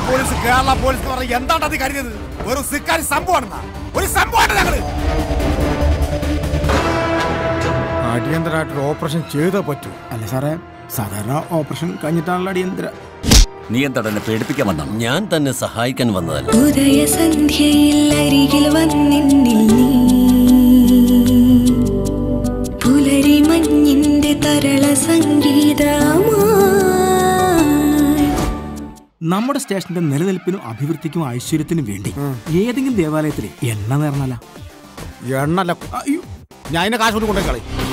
police Kerala police എന്ന് പറഞ്ഞ എന്താണ് അത് കരുതിയത് ഒരു സിക്കാരി സംഭവമാണെന്നാ ഒരു സംഭവമാണ് ഞങ്ങള് അടിയന്തരമായിട്ടൊരു ഓപ്പറേഷൻ ചെയ്തേ പറ്റൂ അല്ല സാറേ സാധാരണ ഓപ്പറേഷൻ കഴിഞ്ഞിട്ടാണല്ലോ അടിയന്തര നീ എന്താണ് എന്നെ പേടിപ്പിക്കാൻ വന്നാണ് ഞാൻ തന്നെ സഹായിക്കാൻ വന്നതല്ല ഉദയസന്ധ്യയിൽ അരികിൽ വന്നിന്നിൽ നീ പുലരി മഞ്ഞിന്റെ തരള സംഗീതമായി നമ്മുടെ സ്റ്റേഷന്റെ നിലനിൽപ്പിനും അഭിവൃദ്ധിക്കും ഐശ്വര്യത്തിനും വേണ്ടി ഏതെങ്കിലും ദേവാലയത്തിൽ എണ്ണ നേർന്നല്ല എണ്ണല്ല ഞാൻ അതിനെ കാശ് കൊണ്ട് കൊണ്ടുപോയി കളി